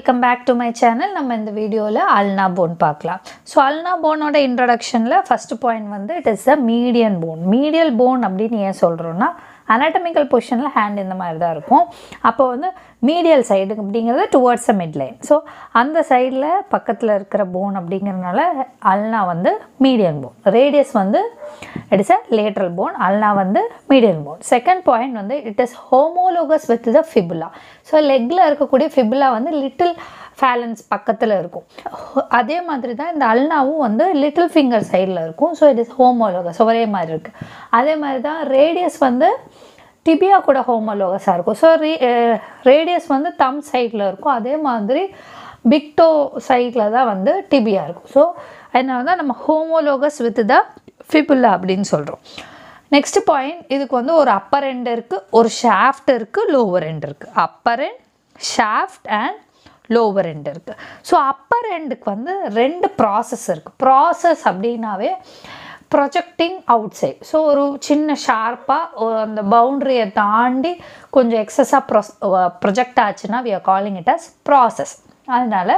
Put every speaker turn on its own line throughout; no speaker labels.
Welcome back to my channel நம்ம இந்த வீடியோவில் அல்னா போன் பார்க்கலாம் ஸோ அல்னா போனோட இன்ட்ரடக்ஷனில் ஃபஸ்ட்டு பாயிண்ட் வந்து it is the median bone medial bone அப்படின்னு ஏன் சொல்கிறோன்னா அனாட்டமிக்கல் பொசிஷனில் ஹேண்ட் இந்த மாதிரி தான் இருக்கும் அப்போ வந்து மீடியல் சைடு அப்படிங்கிறது towards a mid line so அந்த சைடில் பக்கத்தில் இருக்கிற போன் அப்படிங்கிறதுனால அல்னா வந்து மீடியன் போன் ரேடியஸ் வந்து it is a lateral bone ulna வந்து மீடியன் போன் செகண்ட் பாயிண்ட் வந்து it is homologous with the fibula so லெக்கில் இருக்கக்கூடிய ஃபிபுலா வந்து லிட்டில் ஃபேலன்ஸ் பக்கத்தில் இருக்கும் அதே மாதிரி தான் இந்த அல்னாவும் வந்து லிட்டில் ஃபிங்கர் சைடில் இருக்கும் ஸோ இட் இஸ் ஹோமோலோகஸ் ஒரே மாதிரி இருக்குது அதே மாதிரி தான் ரேடியஸ் வந்து டிபியா கூட ஹோமோலோகஸாக இருக்கும் ஸோ ரே ரேடியஸ் வந்து தம் சைடில் இருக்கும் அதே மாதிரி பிக்டோ சைடில் தான் வந்து டிபியா இருக்கும் ஸோ அதனால தான் நம்ம ஹோமோலோகஸ் வித் த ஃபிபுல்லா அப்படின்னு சொல்கிறோம் நெக்ஸ்ட் பாயிண்ட் இதுக்கு வந்து ஒரு அப்பர் எண்ட் இருக்குது ஒரு ஷாஃப்ட் இருக்குது லோவர் எண்ட் இருக்குது upper end shaft and lower end இருக்குது ஸோ அப்பர் எண்டுக்கு வந்து ரெண்டு ப்ராசஸ் இருக்குது ப்ராசஸ் அப்படின்னாவே ப்ரொஜெக்டிங் அவுட் சைட் ஸோ ஒரு சின்ன ஷார்ப்பாக அந்த பவுண்ட்ரியை தாண்டி கொஞ்சம் எக்ஸஸாக ப்ரொஸ் ப்ரொஜெக்ட் ஆச்சுன்னா we are calling it as process அதனால்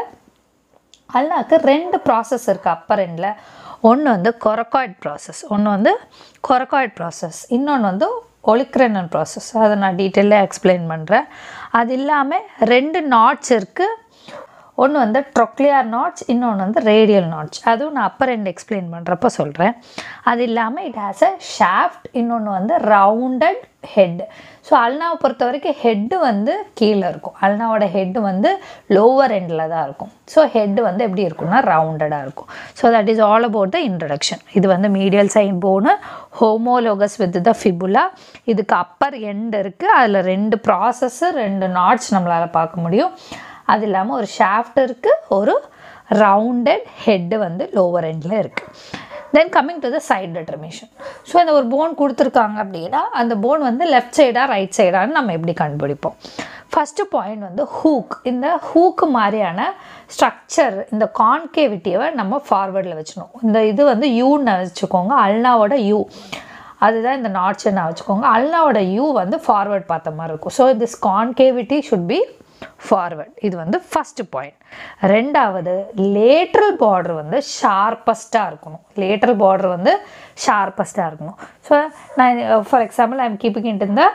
அல்லாக்கு ரெண்டு ப்ராசஸ் இருக்குது அப்பர் எண்டில் ஒன்று வந்து கொரக்காய்ட் ப்ராசஸ் ஒன்று வந்து கொரக்காய்ட் ப்ராசஸ் இன்னொன்று வந்து ஒலிக்ரனன் ப்ராசஸ் அதை நான் டீட்டெயிலாக எக்ஸ்பிளைன் பண்ணுறேன் அது இல்லாமல் ரெண்டு நாட்ஸ் இருக்குது ஒன்று வந்து ட்ரொக்லியார் நாட்ஸ் இன்னொன்று வந்து ரேடியல் நாட்ஸ் அதுவும் நான் அப்பர் எண்ட் எக்ஸ்பிளைன் பண்ணுறப்ப சொல்கிறேன் அது இல்லாமல் இட் ஹேஸ் அ ஷாஃப்ட் இன்னொன்று வந்து ரவுண்டட் ஹெட் ஸோ அல்னாவை பொறுத்த வரைக்கும் ஹெட்டு வந்து கீழே இருக்கும் அல்னாவோட ஹெட்டு வந்து லோவர் எண்டில் தான் இருக்கும் ஸோ ஹெட்டு வந்து எப்படி இருக்கும்னா ரவுண்டடாக இருக்கும் so that is all about the introduction இது வந்து medial side bone homologous with the fibula இதுக்கு அப்பர் எண்ட் இருக்குது அதில் ரெண்டு ப்ராசஸ்ஸு ரெண்டு நாட்ஸ் நம்மளால் பார்க்க முடியும் அது இல்லாமல் ஒரு ஷாஃப்ட் இருக்குது ஒரு ரவுண்டட் ஹெட்டு வந்து லோவர் எண்டில் இருக்குது then coming to the side determination so இந்த ஒரு போன் கொடுத்துருக்காங்க அப்படின்னா அந்த போன் வந்து லெஃப்ட் சைடாக ரைட் சைடான்னு நம்ம எப்படி கண்டுபிடிப்போம் ஃபஸ்ட்டு பாயிண்ட் வந்து ஹூக் இந்த ஹூக்கு மாதிரியான ஸ்ட்ரக்சர் இந்த கான்கேவிட்டியை நம்ம ஃபார்வர்டில் வச்சுக்கணும் இந்த இது வந்து யூன்னு வச்சுக்கோங்க அல்னாவோட யூ அதுதான் இந்த நாட்ஸ்ன்னு வச்சுக்கோங்க அல்னாவோட யூ வந்து ஃபார்வர்ட் பார்த்த மாதிரி இருக்கும் so this concavity should be forward இது வந்து ஃபஸ்ட்டு பாயிண்ட் ரெண்டாவது லேட்ரல் பார்டர் வந்து ஷார்ப்பஸ்ட்டாக இருக்கணும் லேட்ரல் பார்டர் வந்து ஷார்ப்பஸ்ட்டாக இருக்கணும் ஸோ நான் for example I am keeping it இந்த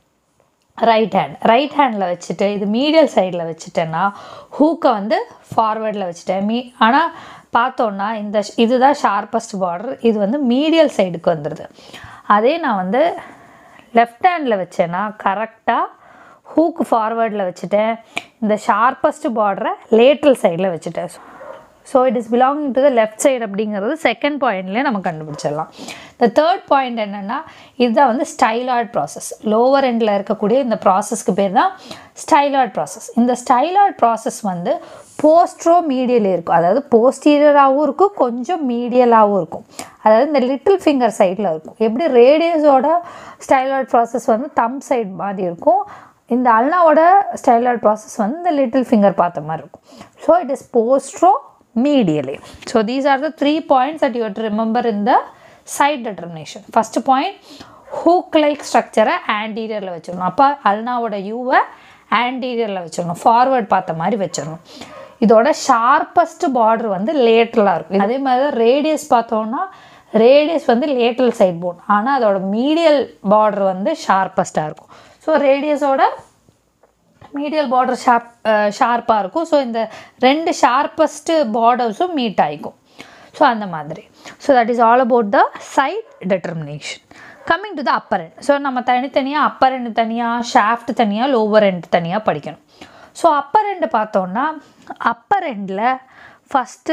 ரைட் ஹேண்ட் ரைட் ஹேண்டில் வச்சுட்டு இது மீடியல் சைடில் வச்சுட்டேன்னா ஹூக்கை வந்து ஃபார்வேர்டில் வச்சுட்டேன் மீ ஆனால் பார்த்தோன்னா இந்த இதுதான் ஷார்ப்பஸ்ட் பார்டர் இது வந்து மீடியல் சைடுக்கு வந்துடுது அதே நான் வந்து லெஃப்ட் ஹேண்டில் வச்சேன்னா கரெக்டாக ஹூக்கு ஃபார்வேர்டில் வச்சுட்டேன் இந்த ஷார்ப்பஸ்ட் பார்டரை லேட்ரல் சைடில் வச்சுட்டேன் so it is belonging to the left side அப்படிங்கிறது செகண்ட் பாயிண்ட்லேயே நம்ம கண்டுபிடிச்சிடலாம் இந்த தேர்ட் பாயிண்ட் என்னென்னா இதுதான் வந்து ஸ்டைலாய்ட் ப்ராசஸ் லோவர் எண்டில் இருக்கக்கூடிய இந்த ப்ராசஸ்க்கு பேர் தான் ஸ்டைலாய்ட் ப்ராசஸ் இந்த ஸ்டைலாய்ட் ப்ராசஸ் வந்து போஸ்ட்ரோ மீடியல் இருக்கும் அதாவது போஸ்டீரியராகவும் இருக்கும் கொஞ்சம் மீடியலாகவும் இருக்கும் அதாவது இந்த லிட்டில் ஃபிங்கர் சைடில் இருக்கும் எப்படி ரேடியஸோட ஸ்டைலாய்ட் ப்ராசஸ் வந்து தம் சைடு மாதிரி இருக்கும் இந்த அல்னாவோட ஸ்டைலாய்ட் ப்ராசஸ் வந்து இந்த லிட்டில் ஃபிங்கர் பார்த்த மாதிரி இருக்கும் so it is postero medially. So these are the three points that you have to remember in the side determination. First point, hook-like structure ஆன்டீரியரில் வச்சிடணும் அப்போ அல்னாவோட யூவை ஆன்டீரியரில் வச்சிடணும் ஃபார்வர்ட் பார்த்த மாதிரி வச்சிடணும் இதோட ஷார்ப்பஸ்ட் பார்டர் வந்து லேட்ரலாக இருக்கும் அதே மாதிரி தான் ரேடியஸ் பார்த்தோன்னா ரேடியஸ் வந்து லேட்ரல் சைட் போன் ஆனால் அதோட மீடியல் பார்டர் வந்து ஷார்ப்பஸ்ட்டாக இருக்கும் ஸோ ரேடியஸோட மீடியல் பார்டர் ஷார்ப் ஷார்ப்பாக இருக்கும் ஸோ இந்த ரெண்டு ஷார்ப்பஸ்ட்டு பார்டர்ஸும் மீட் ஆகிக்கும் ஸோ அந்த மாதிரி so that is all about the side determination coming to the upper end so நம்ம தனித்தனியாக அப்பர் எண்டு தனியாக ஷாஃப்ட் தனியாக லோவர் எண்ட் தனியாக படிக்கணும் ஸோ அப்பர் எண்டு பார்த்தோன்னா அப்பர் எண்டில் ஃபஸ்ட்டு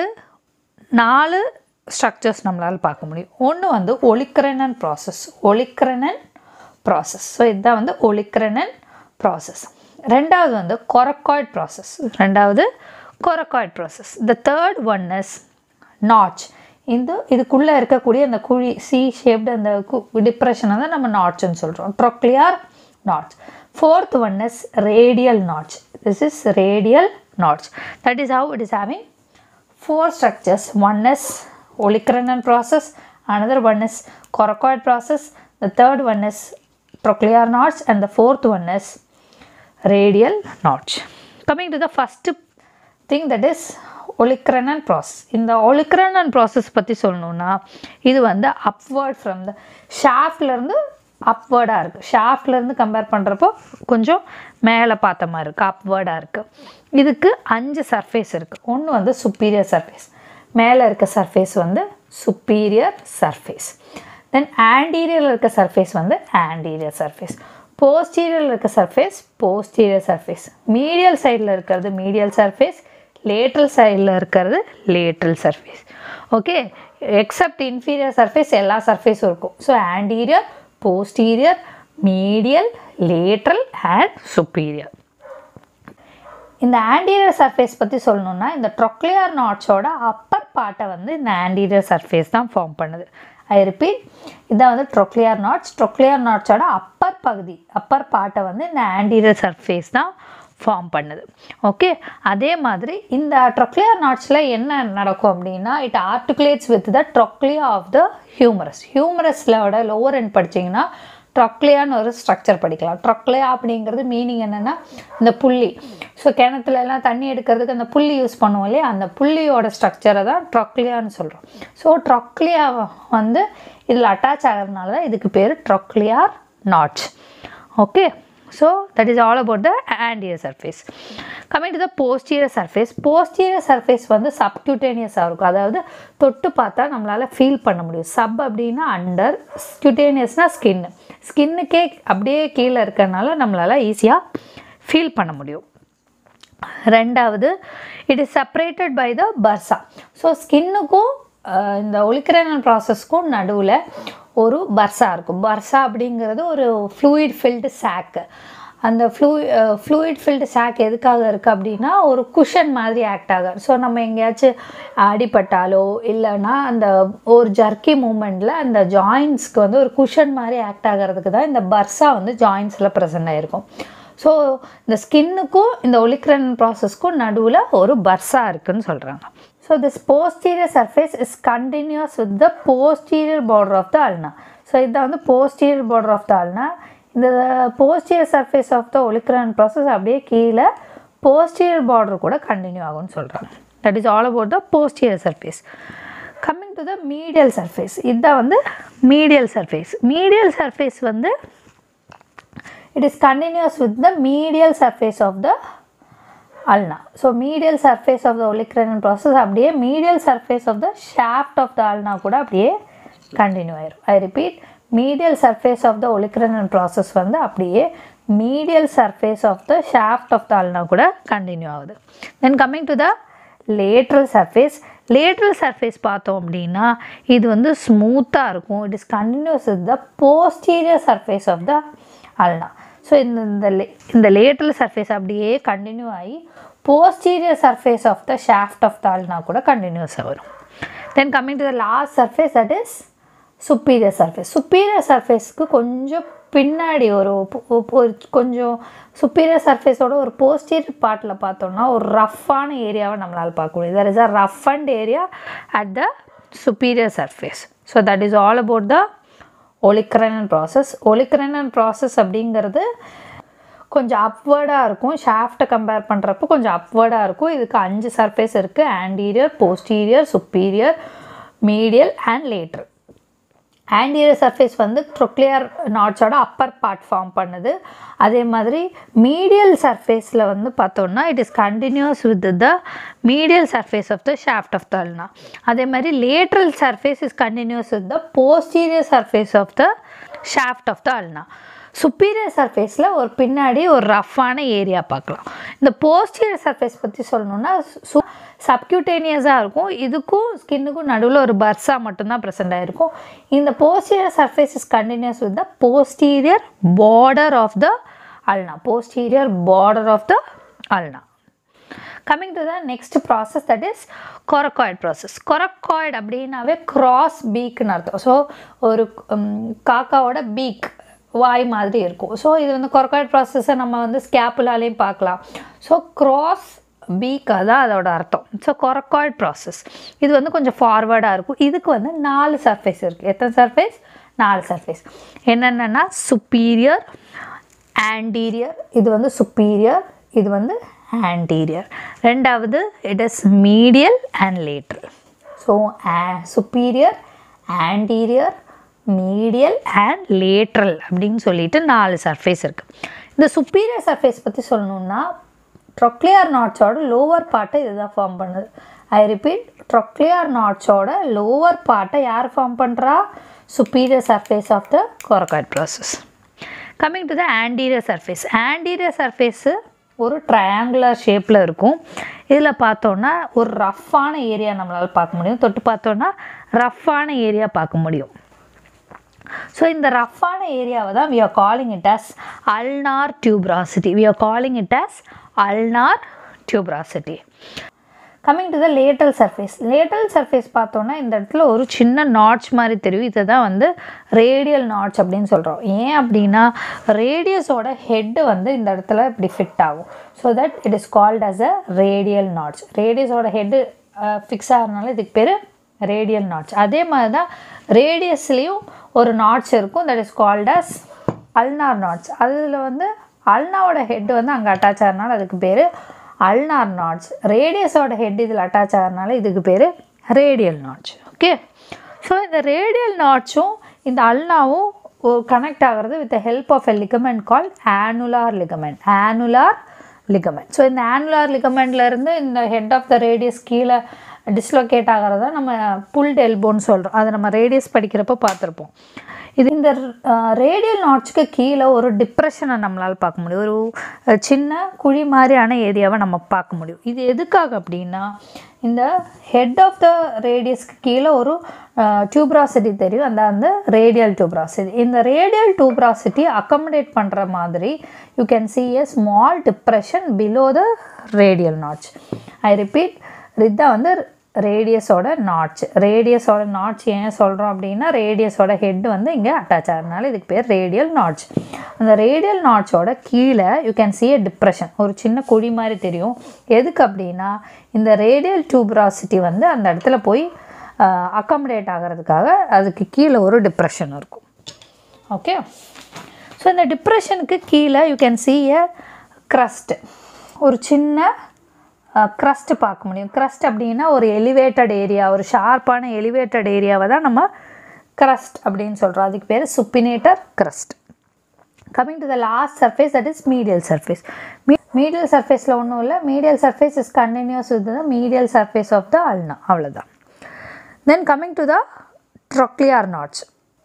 நாலு ஸ்ட்ரக்சர்ஸ் நம்மளால் பார்க்க முடியும் ஒன்று வந்து olecranon process olecranon process so இதுதான் வந்து ஒலிக்ரனன் ப்ராசஸ் ரெண்டாவது வந்து கொரக்காய்ட் ப்ராசஸ் ரெண்டாவது coracoid process the third one is notch இந்த இதுக்குள்ளே இருக்கக்கூடிய அந்த குழி சி ஷேப்டு அந்த டிப்ரெஷனை தான் நம்ம நாட்ச்னு சொல்கிறோம் trochlear notch fourth one is radial notch this is radial notch that is how it is having four structures. One is olecranon process, another one is coracoid process, the third one is trochlear notch, and the fourth one is radial notch. Coming to the first thing that is olecranon process இந்த olecranon process பற்றி சொல்லணுன்னா இது வந்து upward from the ஷாஃப்ட்லேருந்து அப்வேர்டாக இருக்குது ஷாஃப்ட்லேருந்து compare பண்ணுறப்போ கொஞ்சம் மேலே பார்த்த மாதிரி இருக்குது அப்வேர்டாக இருக்குது இதுக்கு அஞ்சு சர்ஃபேஸ் இருக்குது ஒன்று வந்து சுப்பீரியர் சர்ஃபேஸ் மேலே இருக்க சர்ஃபேஸ் வந்து சுப்பீரியர் சர்ஃபேஸ் தென் ஆன்டீரியரில் இருக்க சர்ஃபேஸ் வந்து ஆன்டீரியர் சர்ஃபேஸ் போஸ்டீரியரில் இருக்க சர்ஃபேஸ் போஸ்டீரியர் சர்ஃபேஸ் மீடியல் சைடில் இருக்கிறது மீடியல் சர்ஃபேஸ் லேட்ரல் சைடில் இருக்கிறது lateral surface okay except inferior surface எல்லா சர்ஃபேஸும் இருக்கும் so anterior posterior medial lateral and superior இந்த ஆன்டீரியர் சர்ஃபேஸ் பற்றி சொல்லணுன்னா இந்த ட்ரொக்லியர் நாட்ஸோட அப்பர் பார்ட்டை வந்து இந்த ஆன்டீரியர் சர்ஃபேஸ் தான் ஃபார்ம் பண்ணுது ஐ ரிப்பீட் இதான் வந்து ட்ரொக்லியர் நாட்ஸ் ட்ரொக்லியர் நாட்ஸோட அப்பர் பகுதி அப்பர் பார்ட்டை வந்து இந்த ஆன்டீரியர் சர்ஃபேஸ் தான் ஃபார்ம் பண்ணுது ஓகே அதே மாதிரி இந்த ட்ரொக்லியர் நாட்ஸில் என்ன நடக்கும் அப்படின்னா it articulates with the trochlea of the humerus ஹியூமரஸிலோட லோவர் எண்ட் படிச்சிங்கன்னா ட்ரொக்லியான்னு ஒரு ஸ்ட்ரக்சர் படிக்கலாம் ட்ரொக்லியா அப்படிங்கிறது மீனிங் என்னென்னா இந்த புள்ளி ஸோ கிணத்துல எல்லாம் தண்ணி எடுக்கிறதுக்கு அந்த புள்ளி யூஸ் பண்ணுவோம் இல்லையா அந்த புள்ளியோட ஸ்ட்ரக்சரை தான் ட்ரொக்லியான்னு சொல்கிறோம் ஸோ ட்ரொக்லியா வந்து இதில் அட்டாச் ஆகிறதுனால தான் இதுக்கு பேர் trochlear notch okay so that is all about the anterior surface coming to the posterior surface posterior surface வந்து சப்கியூட்டேனியஸாக இருக்கும் அதாவது தொட்டு பார்த்தா நம்மளால் ஃபீல் பண்ண முடியும் சப் அப்படின்னா அண்டர் கியூட்டேனியஸ்னால் ஸ்கின் ஸ்கின்னுக்கே அப்படியே கீழே இருக்கிறனால நம்மளால் ஈஸியாக ஃபீல் பண்ண முடியும் ரெண்டாவது it is separated by the bursa so ஸ்கின்னுக்கும் இந்த ஒலிக்ரனல் ப்ராசஸ்க்கும் நடுவில் ஒரு பர்சா இருக்கும் பர்சா அப்படிங்கிறது ஒரு ஃப்ளூயிட் ஃபில்டு சாக்கு அந்த ஃப்ளூ ஃப்ளூயிட் ஃபில்டு சாக் எதுக்காக இருக்குது அப்படின்னா ஒரு குஷன் மாதிரி ஆக்ட் ஆகும் ஸோ நம்ம எங்கேயாச்சும் அடிபட்டாலோ இல்லைன்னா அந்த ஒரு ஜர்க்கி மூமெண்ட்டில் அந்த ஜாயின்ஸ்க்கு வந்து ஒரு குஷன் மாதிரி ஆக்ட் ஆகிறதுக்கு தான் இந்த பர்சா வந்து ஜாயின்ஸில் ப்ரெசென்ட் ஆகிருக்கும் ஸோ இந்த ஸ்கின்னுக்கும் இந்த ஒலிக்ரன் ப்ராசஸ்க்கும் நடுவில் ஒரு பர்சா இருக்குன்னு சொல்கிறாங்க so this posterior surface is continuous with the posterior border of the ulna so இதான் வந்து posterior border of the ulna இந்த posterior surface of the olecranon process அப்படியே கீழே போஸ்டீரியர் பார்டர் கூட கண்டினியூ ஆகும்னு சொல்கிறாங்க that is all about the posterior surface coming to the medial surface இதுதான் வந்து மீடியல் சர்ஃபேஸ் மீடியல் சர்ஃபேஸ் வந்து it is continuous with the medial surface of the ulna. So medial surface of the olecranon process அப்படியே medial surface of the shaft of the ulna கூட அப்படியே continue ஆயிரும் I repeat medial surface of the olecranal process வந்து அப்படியே medial surface of the shaft of the ulna கூட continue ஆகுது then coming to the lateral surface lateral surface பார்த்தோம் அப்படின்னா இது வந்து ஸ்மூத்தாக இருக்கும் it is continuous with the posterior surface of the ulna so இந்த இந்த லே இந்த லேட்ரல் சர்ஃபேஸ் அப்படியே கண்டினியூ ஆகி posterior surface of the shaft of the ulna கூட கண்டினியூஸாக வரும் தென் coming to the last surface that is superior surface superior சர்ஃபேஸ்க்கு கொஞ்சம் பின்னாடி ஒரு ஒரு கொஞ்சம் சுப்பீரியர் சர்ஃபேஸோட ஒரு போஸ்டீரியர் பார்ட்டில் பார்த்தோம்னா ஒரு ரஃப்பான ஏரியாவை நம்மளால் பார்க்க முடியும் there is a rough and area at the superior surface so that is all about the olecranon process olecranon process அப்படிங்கிறது கொஞ்சம் அப்வேர்டாக இருக்கும் ஷாஃப்ட்டை கம்பேர் பண்ணுறப்போ கொஞ்சம் அப்வேர்டாக இருக்கும் இதுக்கு அஞ்சு சர்ஃபேஸ் இருக்குது anterior posterior superior medial and lateral anterior surface வந்து ட்ரொக்லியர் நாட்ஸோட அப்பர் பார்ட் ஃபார்ம் பண்ணுது அதே மாதிரி மீடியல் சர்ஃபேஸில் வந்து பார்த்தோம்னா it is continuous with the medial surface of the shaft of the ulna அதே மாதிரி lateral surface is continuous with the posterior surface of the shaft of the ulna superior சர்ஃபேஸில் ஒரு பின்னாடி ஒரு ரஃப்பான ஏரியா பார்க்கலாம் இந்த போஸ்டீரியர் சர்ஃபேஸ் பற்றி சொல்லணுன்னா சு சப்கியூட்டேனியஸாக இருக்கும் இதுக்கும் ஸ்கின்னுக்கும் நடுவில் ஒரு பர்ஸா மட்டும்தான் ப்ரெசென்ட் ஆகிருக்கும் இந்த posterior surface is continuous with the posterior border of the ulna posterior border of the ulna coming to the next process that is coracoid process coracoid அப்படின்னாவே கிராஸ் பீக்னு அர்த்தம் ஸோ ஒரு காக்காவோட பீக் வாய் மாதிரி இருக்கும் ஸோ இது வந்து coracoid ப்ராசஸை நம்ம வந்து ஸ்கேப்புலாலேயும் பார்க்கலாம் ஸோ க்ராஸ் பீக்காக தான் அதோட அர்த்தம் ஸோ கொரக்காய்ட் ப்ராசஸ் இது வந்து கொஞ்சம் ஃபார்வர்டாக இருக்கும் இதுக்கு வந்து நாலு சர்ஃபேஸ் இருக்குது எத்தனை சர்ஃபேஸ் நாலு சர்ஃபேஸ் என்னென்னா சுப்பீரியர் ஆன்டீரியர் இது வந்து சுப்பீரியர் இது வந்து ஆன்டீரியர் ரெண்டாவது it is medial and lateral so superior anterior medial and lateral அப்படின்னு சொல்லிட்டு நாலு சர்ஃபேஸ் இருக்குது இந்த சுப்பீரியர் சர்ஃபேஸ் பற்றி சொல்லணுன்னா ட்ரொக்லியார் நாட்ஸோட லோவர் பார்ட்டை இதுதான் ஃபார்ம் பண்ணுது ஐ ரிப்பீட் ட்ரொக்லியார் நாட்ஸோட லோவர் பார்ட்டை யார் ஃபார்ம் பண்ணுறா superior surface of the coracoid process coming to the anterior surface anterior surface ஒரு ட்ரையாங்குலர் ஷேப்பில் இருக்கும் இதில் பார்த்தோன்னா ஒரு ரஃப்பான ஏரியா நம்மளால் பார்க்க முடியும் தொட்டு பார்த்தோன்னா ரஃப்பான ஏரியா பார்க்க முடியும் ஸோ இந்த ரஃப்பான ஏரியாவை தான் we are calling it as ulnar tuberosity we are calling it as ulnar tuberosity coming to the lateral surface lateral surface பார்த்தோன்னா இந்த இடத்துல ஒரு சின்ன நாட்ச் மாதிரி தெரியும் இதை தான் வந்து ரேடியல் நாட்ச் அப்படின்னு சொல்கிறோம் ஏன் அப்படின்னா ரேடியஸோட ஹெட்டு வந்து இந்த இடத்துல இப்படி ஃபிட் ஆகும் so that it is called as a radial notch ரேடியஸோட ஹெட்டு ஃபிக்ஸ் ஆகிறதுனால இதுக்கு பேர் ரேடியல் நாட்ச் அதே மாதிரி தான் ரேடியஸ்லேயும் ஒரு நாட்ச் இருக்கும் that is called as ulnar notch அதில் வந்து அல்னாவோட ஹெட் வந்து அங்கே அட்டாச் ஆகிறதுனால அதுக்கு பேர் அல்னார் நாட்ச் ரேடியஸோட ஹெட் இதில் அட்டாச் ஆகிறதுனால இதுக்கு பேர் ரேடியல் நாட்ச் ஓகே ஸோ இந்த ரேடியல் நாட்சும் இந்த அல்னாவும் கனெக்ட் ஆகிறது with help of a ligament call annular ligament annular ligament so இந்த ஆனுலார் லிகமெண்ட்லேருந்து இந்த ஹெட் ஆஃப் த ரேடியஸ் கீழே டிஸ்லொகேட் ஆகிறத நம்ம புல்ட் எல்போன்னு சொல்கிறோம் அதை நம்ம ரேடியஸ் படிக்கிறப்ப பார்த்துருப்போம் இது இந்த ரேடியல் நாட்ச்க்கு கீழே ஒரு டிப்ரெஷனை நம்மளால் பார்க்க முடியும் ஒரு அஹ், சின்ன குழி மாதிரியான ஏரியாவை நம்ம பார்க்க முடியும் இது எதுக்காக அப்படின்னா இந்த ஹெட் ஆஃப் த ரேடியஸ்க்கு கீழே ஒரு டியூப்ராசிட்டி தெரியும் அந்த வந்து ரேடியல் டியூப்ராசிட்டி இந்த ரேடியல் டியூப்ராசிட்டி அக்கமடேட் பண்ணுற மாதிரி you can see a small depression below the radial notch I repeat இதுதான் வந்து ரேடியஸோட நாட்ச் ரேடியஸோட நாட்ச் ஏன் சொல்கிறோம் அப்படின்னா ரேடியஸோட ஹெட் வந்து இங்கே அட்டாச் ஆகிறதுனால இதுக்கு பேர் ரேடியல் நாட்ச் அந்த ரேடியல் நாட்சோட கீழே you can see a depression ஒரு சின்ன குழி மாதிரி தெரியும் எதுக்கு அப்படின்னா இந்த ரேடியல் டியூப்ராசிட்டி வந்து அந்த இடத்துல போய் அக்காமடேட் ஆகிறதுக்காக அதுக்கு கீழே ஒரு டிப்ரெஷன் இருக்கும் ஓகே ஸோ இந்த டிப்ரெஷனுக்கு கீழே you can see a crust ஒரு சின்ன crust பார்க்க முடியும் crust அப்படின்னா ஒரு எலிவேட்டட் ஏரியா ஒரு ஷார்ப்பான எலிவேட்டட் ஏரியாவை தான் நம்ம crust அப்படின்னு சொல்கிறோம் அதுக்கு பேர் supinator crust coming to the last surface that is medial surface medial சர்ஃபேஸில் ஒன்றும் இல்லை medial surface is continuous with the medial surface of the ulna அவ்வளோதான் then coming to the trochlear notch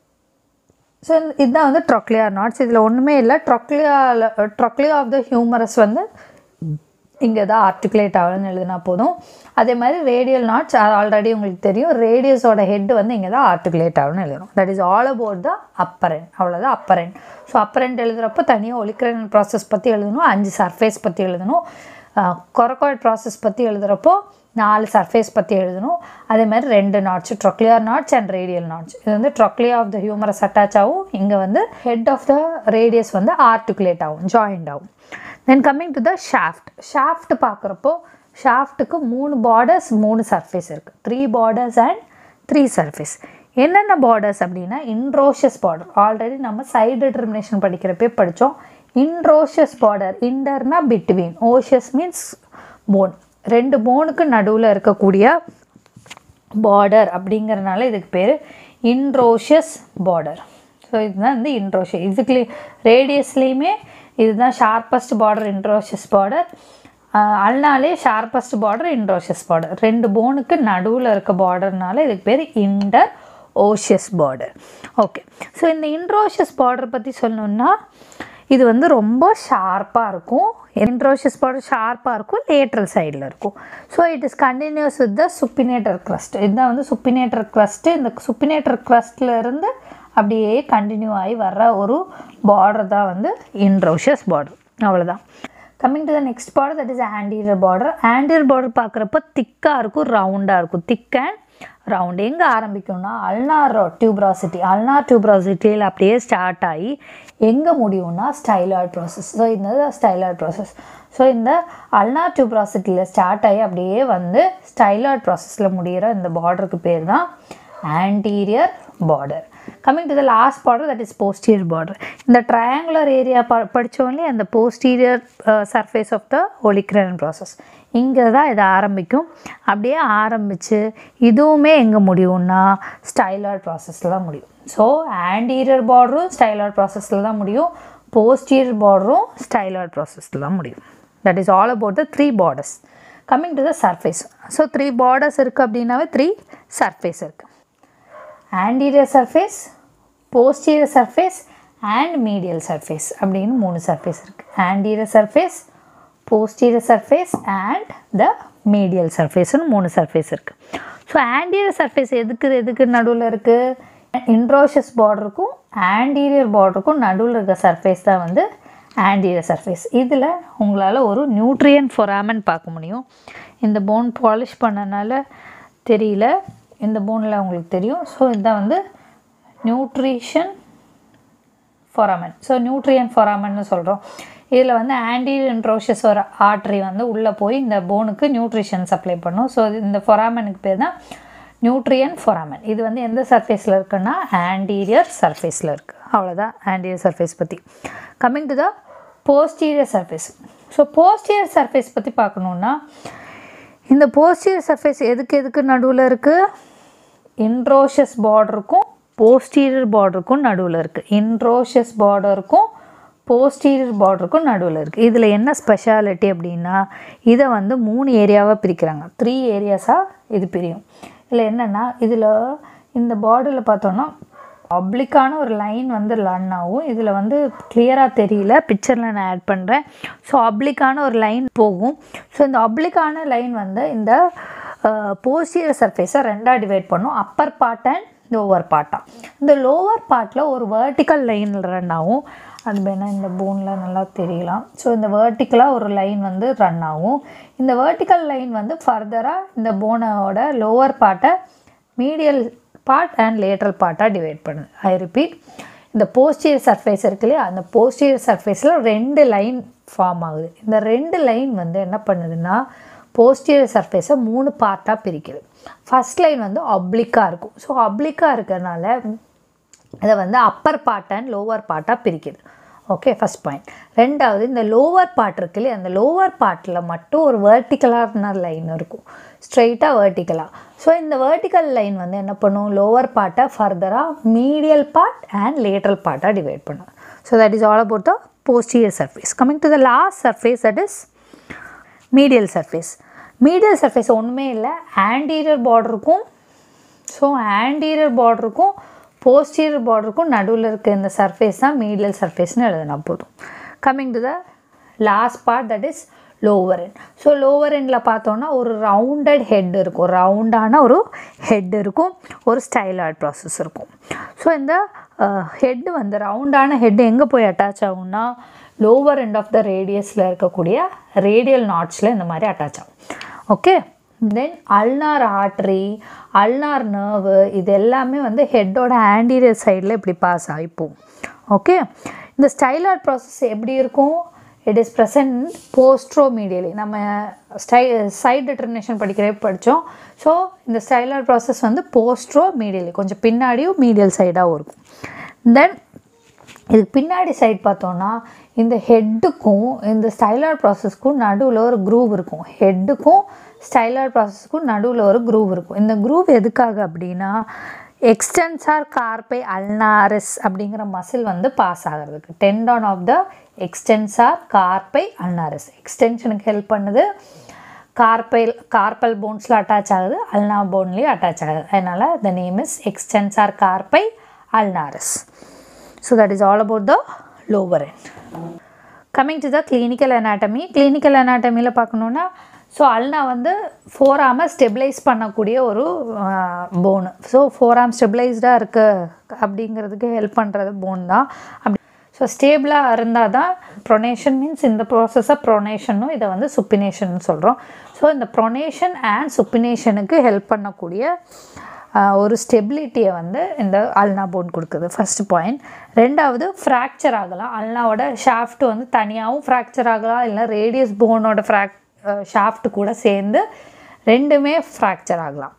so இதுதான் வந்து ட்ரொக்லியார் நாட்ஸ் இதில் ஒன்றுமே இல்லை ட்ரொக்லியா ட்ரொக்லியா of the humorous வந்து இங்கே தான் ஆர்டிகுலேட் ஆகணும்னு எழுதினா போதும் அதே மாதிரி ரேடியல் நாட்ஸ் ஆல்ரெடி உங்களுக்கு தெரியும் ரேடியஸோட ஹெட் வந்து இங்கே தான் ஆர்டிகுலேட் ஆகணும்னு எழுதணும் that is all about the upper end அவ்வளோதான் அப்பரன் ஸோ அப்பரண்ட் எழுதுகிறப்போ தனியாக ஒலிக்ரன் ப்ராசஸ் பற்றி எழுதணும் அஞ்சு சர்ஃபேஸ் பற்றி எழுதணும் கொரக்காய்ட் ப்ராசஸ் பற்றி எழுதுகிறப்போ நாலு சர்ஃபேஸ் பற்றி எழுதணும் அதே மாதிரி ரெண்டு notches trochlear notch and radial notch இது வந்து trochlea of the humerus attach ஆகும் இங்கே வந்து ஹெட் ஆஃப் த ரேடியஸ் வந்து ஆர்டிகுலேட் ஆகும் ஜாயிண்ட் ஆகும் then coming to the shaft shaft பார்க்குறப்போ ஷாஃப்ட்டுக்கு மூணு பார்டர்ஸ் மூணு சர்ஃபேஸ் இருக்குது three borders and three surface என்னென்ன பார்டர்ஸ் அப்படின்னா இன்ரோஷஸ் பார்டர் ஆல்ரெடி நம்ம சைடு டிட்டர்மினேஷன் படிக்கிறப்பே படித்தோம் interosseous border inter between osseous means bone ரெண்டு போனுக்கு நடுவில் இருக்கக்கூடிய பார்டர் அப்படிங்கிறனால இதுக்கு பேர் இன்ரோஷஸ் பார்டர் ஸோ இதுதான் வந்து இன்ட்ரோஷஸ் இதுக்குலே ரேடியஸ்லேயுமே இதுதான் ஷார்ப்பஸ்ட் பார்டர் இன்ட்ரோஷஸ் பார்டர் அல்னாலே ஷார்ப்பஸ்ட் பார்டர் இன்ட்ரோஷஸ் பார்டர் ரெண்டு போனுக்கு நடுவில் இருக்க பார்டர்னால இதுக்கு பேர் inter osseous border okay so இந்த இன்ட்ரோஷஸ் பார்டர் பற்றி சொல்லணுன்னா இது வந்து ரொம்ப ஷார்ப்பாக இருக்கும் இன்ட்ரோஷஸ் பார்டர் ஷார்ப்பாக இருக்கும் லேட்ரல் சைடில் இருக்கும் so it is continuous with the supinator crust இதுதான் வந்து சுப்பினேட்டர் crust இந்த சுப்பினேட்டர் crustல இருந்து அப்படியே கண்டினியூ ஆகி வர்ற ஒரு பார்டர் தான் வந்து இன்ட்ரோஷஸ் பார்டர் அவ்வளோதான் coming to the next border that is anterior border anterior border பார்க்குறப்ப திக்காக இருக்கும் ரவுண்டாக இருக்கும் திக் அண்ட் ரவுண்ட் எங்கே ஆரம்பிக்கும்னா அல்னார் டியூப்ராசிட்டி அல்னார் டியூப்ராசிட்டியில் அப்படியே ஸ்டார்ட் ஆகி எங்கே முடியும்னா ஸ்டைலாய்ட் ப்ராசஸ் ஸோ இந்த ஸ்டைலாய்ட் ப்ராசஸ் ஸோ இந்த அல்னார் டியூப்ராசிட்டியில் ஸ்டார்ட் ஆகி அப்படியே வந்து ஸ்டைலாய்ட் ப்ராசஸில் முடிகிற இந்த பார்டருக்கு பேர் தான் anterior border coming to the last border that is posterior border இந்த ட்ரையாங்குலர் ஏரியா ப படித்தோடனே அந்த posterior surface of the olecranon process இங்கே தான் இது ஆரம்பிக்கும் அப்படியே ஆரம்பித்து இதுவுமே எங்கே முடியும்னா ஸ்டைலாய்ட் ப்ராசஸில் தான் முடியும் ஸோ ஆன்டீரியர் பார்டரும் ஸ்டைலாய்ட் ப்ராசஸில் தான் முடியும் போஸ்டீரியர் பார்டரும் ஸ்டைலாய்ட் ப்ராசஸில் தான் முடியும் that is all about the three borders coming to the surface so three borders இருக்குது அப்படின்னாவே த்ரீ சர்ஃபேஸ் இருக்குது anterior surface posterior surface and medial surface அப்படின்னு மூணு சர்ஃபேஸ் இருக்குது anterior surface posterior surface and the medial சர்ஃபேஸ்னு மூணு surface இருக்குது so anterior surface எதுக்கு எதுக்கு நடுவில் இருக்குது இன்ட்ரோஷஸ் பார்டருக்கும் ஆன்டீரியர் பார்டருக்கும் நடுவில் இருக்க சர்ஃபேஸ் தான் வந்து ஆன்டீரியர் சர்ஃபேஸ் இதில் உங்களால் ஒரு நியூட்ரியன் ஃபொராமன் பார்க்க முடியும் இந்த போன் பாலிஷ் பண்ணனால தெரியல இந்த போனில் உங்களுக்கு தெரியும் ஸோ இதுதான் வந்து நியூட்ரிஷன் ஃபொராமன் ஸோ நியூட்ரியன் ஃபொராமன்னு சொல்கிறோம் இதில் வந்து ஆன்டீரியர் இன்ட்ரோஷஸ் ஒரு ஆர்ட்ரி வந்து உள்ளே போய் இந்த போனுக்கு நியூட்ரிஷன் சப்ளை பண்ணும் ஸோ இந்த ஃபொராமனுக்கு பேர் தான் நியூட்ரியன் ஃபொராமன் இது வந்து எந்த சர்ஃபேஸில் இருக்குன்னா ஆன்டீரியர் சர்ஃபேஸில் இருக்குது அவ்வளோதான் ஆன்டீரியர் சர்ஃபேஸ் பற்றி coming to the posterior surface so posterior surface பற்றி பார்க்கணுன்னா இந்த போஸ்டீரியர் சர்ஃபேஸ் எதுக்கு எதுக்கு நடுவில் இருக்குது இன்ட்ரோஷஸ் பார்டருக்கும் போஸ்டீரியர் பார்டருக்கும் நடுவில் இருக்குது இன்ட்ரோஷஸ் பார்டருக்கும் போஸ்டீரியர் பார்டருக்கும் நடுவில் இருக்குது இதில் என்ன ஸ்பெஷாலிட்டி அப்படின்னா இதை வந்து மூணு ஏரியாவாக பிரிக்கிறாங்க த்ரீ ஏரியாஸாக இது பிரியும் இதில் என்னென்னா இதில் இந்த பார்டரில் பார்த்தோன்னா பப்ளிக்கான ஒரு லைன் வந்து ரன் ஆகும் இதில் வந்து கிளியராக தெரியல பிக்சரில் நான் ஆட் பண்ணுறேன் ஸோ அப்ளிக்கான ஒரு லைன் போகும் ஸோ இந்த அப்ளிக்கான லைன் வந்து இந்த போஸ்டியர் சர்ஃபேஸை ரெண்டாக டிவைட் பண்ணும் அப்பர் பார்ட் அண்ட் லோவர் பார்ட்டாக இந்த லோவர் பார்ட்டில் ஒரு வேர்ட்டிக்கல் லைன் ரன் ஆகும் அது வேணால் இந்த போனில் நல்லா தெரியலாம் ஸோ இந்த வேர்ட்டிக்கலாக ஒரு லைன் வந்து ரன் ஆகும் இந்த வேர்ட்டிக்கல் லைன் வந்து ஃபர்தராக இந்த போனோட லோவர் பார்ட்டை மீடியல் பார்ட் அண்ட் லேட்ரல் பார்ட்டாக டிவைட் பண்ணுது ஐ ரிப்பீட் இந்த போஸ்டியர் சர்ஃபேஸ் இருக்கு இல்லையா அந்த போஸ்டியர் சர்ஃபேஸில் ரெண்டு லைன் ஃபார்ம் ஆகுது இந்த ரெண்டு லைன் வந்து என்ன பண்ணுதுன்னா போஸ்டியர் சர்ஃபேஸை மூணு பார்ட்டாக பிரிக்குது ஃபஸ்ட் லைன் வந்து அப்ளிக்காக இருக்கும் ஸோ அப்ளிக்காக இருக்கிறதுனால இதை வந்து அப்பர் பார்ட் அண்ட் லோவர் பார்ட்டாக பிரிக்குது ஓகே ஃபஸ்ட் பாயிண்ட் ரெண்டாவது இந்த லோவர் பார்ட் இருக்கு இல்லையா அந்த லோவர் பார்ட்டில் மட்டும் ஒரு வேர்ட்டிக்கலான லைன் இருக்கும் ஸ்ட்ரெயிட்டாக வேர்ட்டிக்கலாக ஸோ இந்த வேர்ட்டிக்கல் லைன் வந்து என்ன பண்ணும் லோவர் பார்ட்டை ஃபர்தராக மீடியல் பார்ட் அண்ட் லேட்ரல் பார்ட்டாக டிவைட் பண்ணும் so that is all about the posterior surface coming to the last surface that is medial surface medial surface ஒன்றுமே இல்லை ஆன்டீரியர் பார்டருக்கும் ஸோ ஆன்டீரியர் பார்டருக்கும் போஸ்டீரியர் பார்டருக்கும் நடுவில் இருக்க இந்த சர்ஃபேஸ் தான் மீடியல் சர்ஃபேஸ்னு எழுதினா போதும் coming to the last part that is lower end so lower எண்டில் பார்த்தோன்னா ஒரு ரவுண்டட் ஹெட் இருக்கும் ரவுண்டான ஒரு ஹெட் இருக்கும் ஒரு ஸ்டைலாய்ட் ப்ராசஸ் இருக்கும் ஸோ இந்த ஹெட்டு வந்து ரவுண்டான ஹெட் எங்கே போய் அட்டாச் ஆகும்னா லோவர் எண்ட் ஆஃப் த ரேடியஸில் இருக்கக்கூடிய ரேடியல் நாட்ஸில் இந்த மாதிரி அட்டாச் ஆகும் okay then ulnar artery ulnar nerve இது எல்லாமே வந்து ஹெட்டோட ஆன்டீரியர் சைடில் இப்படி பாஸ் ஆகிப்போம் ஓகே இந்த ஸ்டைலார்ட் ப்ராசஸ் எப்படி இருக்கும் it is present posteromedially நம்ம ஸ்டை சைட் டிட்டர்மினேஷன் படிக்கிறே படித்தோம் ஸோ இந்த ஸ்டைலார் ப்ராசஸ் வந்து போஸ்ட்ரோ மீடியலி கொஞ்சம் பின்னாடியும் மீடியல் சைடாகவும் இருக்கும் தென் இதுக்கு பின்னாடி சைட் பார்த்தோன்னா இந்த ஹெட்டுக்கும் இந்த ஸ்டைலார் ப்ராசஸ்க்கும் நடுவில் ஒரு க்ரூவ் இருக்கும் ஹெட்டுக்கும் ஸ்டைலார் ப்ராசஸ்க்கும் நடுவில் ஒரு க்ரூவ் இருக்கும் இந்த க்ரூவ் எதுக்காக அப்படின்னா எக்ஸ்டென்சார் கார்பை அல்னாரிஸ் அப்படிங்கிற மசில் வந்து பாஸ் ஆகிறதுக்கு tendon of the extensor carpi ulnaris எக்ஸ்டென்ஷனுக்கு ஹெல்ப் பண்ணுது கார்பைல் கார்பல் போன்ஸில் அட்டாச் ஆகுது அல்னா போன்லேயும் அட்டாச் ஆகுது அதனால் the name is extensor carpi ulnaris so that is all about the lower end coming to the clinical anatomy clinical அனாட்டமியில் பார்க்கணுன்னா so அல்னா வந்து four ஆமை ஸ்டெபிளைஸ் பண்ணக்கூடிய ஒரு போனு ஸோ ஃபோர் ஆம் ஸ்டெபிளைஸ்டாக இருக்குது அப்படிங்கிறதுக்கு ஹெல்ப் பண்ணுறது போன் தான் அப்படி ஸோ ஸ்டேபிளாக இருந்தால் தான் ப்ரொனேஷன் மீன்ஸ் இந்த ப்ராசஸை ப்ரொனேஷனும் இதை வந்து சுப்பினேஷன் சொல்கிறோம் ஸோ இந்த ப்ரொனேஷன் அண்ட் சுப்பினேஷனுக்கு ஹெல்ப் பண்ணக்கூடிய ஒரு ஸ்டெபிலிட்டியை வந்து இந்த அல்னா போன் கொடுக்குது ஃபஸ்ட் பாயிண்ட் ரெண்டாவது ஃப்ராக்சர் ஆகலாம் அல்னாவோட ஷாஃப்ட் வந்து தனியாகவும் ஃப்ராக்சர் ஆகலாம் இல்லை ரேடியஸ் போனோட ஃப்ராக் ஷாஃப்ட் கூட சேர்ந்து ரெண்டுமே ஃப்ராக்சர் ஆகலாம்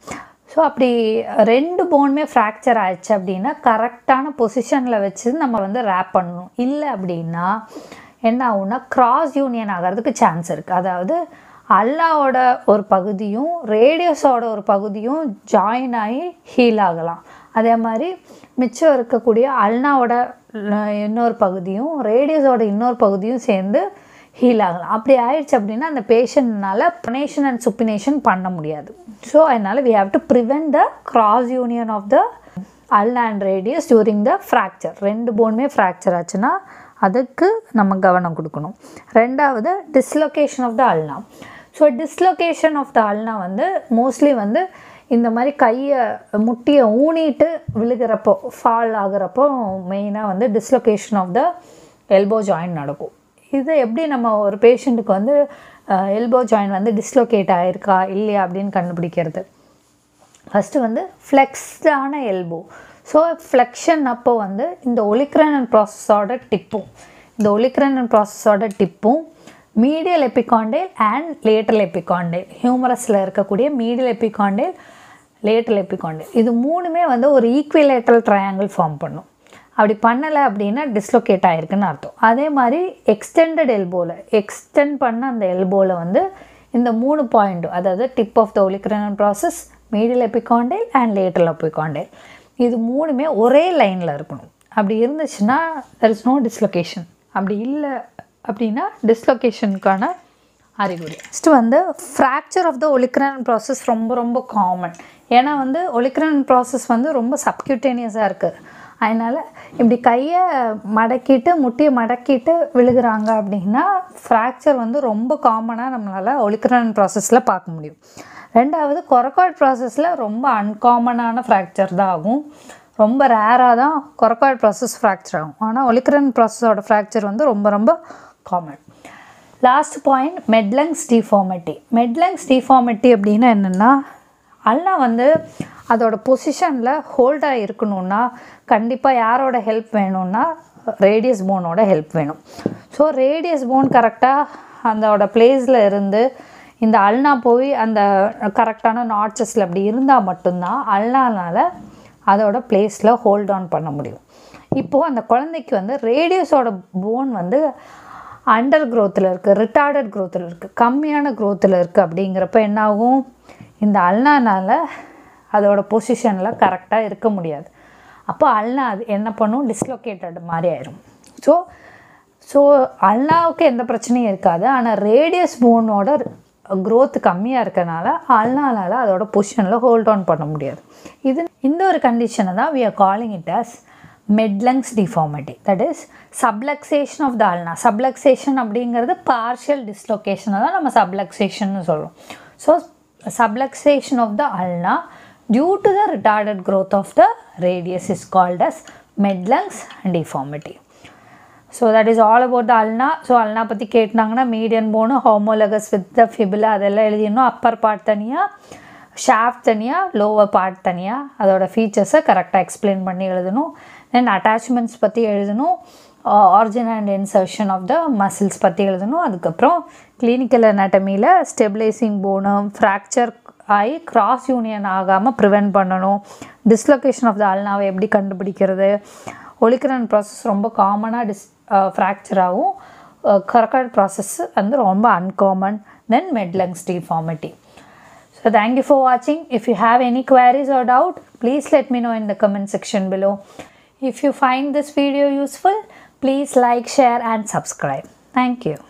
ஸோ அப்படி ரெண்டு போனுமே ஃப்ராக்சர் ஆயிடுச்சு அப்படின்னா கரெக்டான பொசிஷனில் வச்சு நம்ம வந்து ரேப் பண்ணணும் இல்லை அப்படின்னா என்ன ஆகும்னா கிராஸ் யூனியன் ஆகிறதுக்கு சான்ஸ் இருக்குது அதாவது அல்லாவோட ஒரு பகுதியும் ரேடியஸோட ஒரு பகுதியும் ஜாயின் ஆகி ஹீல் ஆகலாம் அதே மாதிரி மிச்சம் இருக்கக்கூடிய அல்னாவோட ல- இன்னொரு பகுதியும் ரேடியஸோட இன்னொரு பகுதியும் சேர்ந்து ஹீல் ஆகலாம் அப்படி ஆயிடுச்சு அப்படின்னா அந்த பேஷண்ட்னால ப்ரொனேஷன் அண்ட் சுப்பினேஷன் பண்ண முடியாது ஸோ அதனால் we have to prevent the cross union of the ulna and radius during the fracture ரெண்டு போனுமே ஃப்ராக்சர் ஆச்சுன்னா அதுக்கு நம்ம கவனம் கொடுக்கணும் ரெண்டாவது dislocation of the ulna so dislocation of the ulna வந்து மோஸ்ட்லி வந்து இந்த மாதிரி கையை முட்டியை ஊனிட்டு விழுகிறப்போ ஃபால் ஆகுறப்போ மெயினாக வந்து dislocation of the elbow joint நடக்கும் இது எப்படி நம்ம ஒரு பேஷண்ட்டுக்கு வந்து எல்போ ஜாயின் வந்து டிஸ்லொகேட் ஆகிருக்கா இல்லையா அப்படின்னு கண்டுபிடிக்கிறது ஃபஸ்ட்டு வந்து ஃப்ளெக்ஸ்டான எல்போ ஸோ ஃப்ளெக்ஷன் அப்போ வந்து இந்த ஒலிக்ரனன் ப்ராசஸோட டிப்பும் இந்த ஒலிக்ரனன் ப்ராசஸோட டிப்பும் medial epicondyle and lateral epicondyle ஹியூமரஸில் இருக்கக்கூடிய மீடியல் எபிகாண்டேல் லேட்டல் எபிகாண்டேல் இது மூணுமே வந்து ஒரு ஈக்குவிலேட்டரல் ட்ரையாங்கிள் ஃபார்ம் பண்ணும் அப்படி பண்ணலை அப்படின்னா டிஸ்லொகேட் ஆகிருக்குன்னு அர்த்தம் அதே மாதிரி எக்ஸ்டெண்டட் எல்போவில் எக்ஸ்டெண்ட் பண்ண அந்த எல்போவில் வந்து இந்த மூணு பாயிண்ட்டும் அதாவது tip of the olecranal process medial epicondyle and lateral epicondyle இது மூணுமே ஒரே லைனில் இருக்கணும் அப்படி இருந்துச்சுன்னா தெர் இஸ் நோ டிஸ்லொகேஷன் அப்படி இல்லை அப்படின்னா டிஸ்லொகேஷனுக்கான அறிகுறி நெக்ஸ்ட்டு வந்து fracture of the olecranon process ரொம்ப ரொம்ப காமன் ஏன்னா வந்து ஒலிக்ரன் ப்ராசஸ் வந்து ரொம்ப சப்கியூட்டேனியஸாக இருக்குது அதனால் இப்படி கையை மடக்கிட்டு முட்டியை மடக்கிட்டு விழுகிறாங்க அப்படின்னா ஃப்ராக்சர் வந்து ரொம்ப காமனாக நம்மளால் ஒலிக்ரன் ப்ராசஸில் பார்க்க முடியும் ரெண்டாவது கொரக்காய்ட் ப்ராசஸில் ரொம்ப அன்காமனான ஃப்ராக்சர் தான் ஆகும் ரொம்ப ரேராக தான் கொரக்காய்ட் ப்ராசஸ் ஃப்ராக்சர் ஆகும் ஆனால் ஒலிக்ரன் ப்ராசஸோட ஃப்ராக்சர் வந்து ரொம்ப ரொம்ப common last point Madelung's deformity Madelung's deformity அப்படின்னா என்னென்னா அல்லா வந்து அதோட பொசிஷனில் ஹோல்டாக இருக்கணும்னா கண்டிப்பாக யாரோட ஹெல்ப் வேணும்னா ரேடியஸ் போனோட ஹெல்ப் வேணும் ஸோ ரேடியஸ் போன் கரெக்டாக அதோட பிளேஸில் இருந்து இந்த அல்னா போய் அந்த கரெக்டான நாட்சஸில் அப்படி இருந்தால் மட்டும்தான் அல்னானால் அதோட பிளேஸில் ஹோல்ட் ஆன் பண்ண முடியும் இப்போது அந்த குழந்தைக்கு வந்து ரேடியஸோட போன் வந்து அண்டர் க்ரோத்தில் இருக்குது ரிட்டார்டட் க்ரோத்தில் இருக்குது கம்மியான க்ரோத்தில் இருக்குது அப்படிங்கிறப்ப என்னாகும் இந்த அல்னானால் அதோட பொசிஷனில் கரெக்டாக இருக்க முடியாது அப்போ அல்னா அது என்ன பண்ணும் டிஸ்லொகேட்டட் மாதிரி ஆயிரும் ஸோ ஸோ அல்னாவுக்கு எந்த பிரச்சனையும் இருக்காது ஆனால் ரேடியஸ் போனோட growth கம்மியாக இருக்கனால அல்னால அதோட பொசிஷனில் ஹோல்ட் ஆன் பண்ண முடியாது இது இந்த ஒரு கண்டிஷனை தான் we are calling it as Madelung's deformity that is subluxation of the ulna subluxation அப்படிங்கிறது பார்ஷியல் டிஸ்லொகேஷனை தான் நம்ம சப்லக்ஸேஷன்னு சொல்கிறோம் so subluxation of the ulna due to the retarded growth of the radius is called as Madelung's deformity so that is all about the ulna so ulna பற்றி கேட்டாங்கன்னா median bone homologous with the fibula அதெல்லாம் எழுதிடணும் upper part தனியாக shaft தனியாக lower part தனியாக அதோட ஃபீச்சர்ஸை கரெக்டாக explain பண்ணி எழுதணும் தென் அட்டாச்மெண்ட்ஸ் பற்றி எழுதணும் origin and insertion of the muscles பற்றி எழுதணும் அதுக்கப்புறம் கிளினிக்கல் அனாட்டமியில் ஸ்டெபிளைசிங் போனு ஃப்ராக்சர் ஆகி கிராஸ் யூனியன் ஆகாமல் ப்ரிவெண்ட் பண்ணணும் டிஸ்லொகேஷன் ஆஃப் த அல்னாவை எப்படி கண்டுபிடிக்கிறது ஒலிக்ரன் ப்ராசஸ் ரொம்ப காமனாக டிஸ் ஃப்ராக்சர் ஆகும் கரக்கட் ப்ராசஸ் வந்து ரொம்ப uncommon then Madelung's deformity So thank you for watching. If you have any queries or doubt, please let me know in the comment section below. If you find this video useful, please like, share and subscribe. Thank you.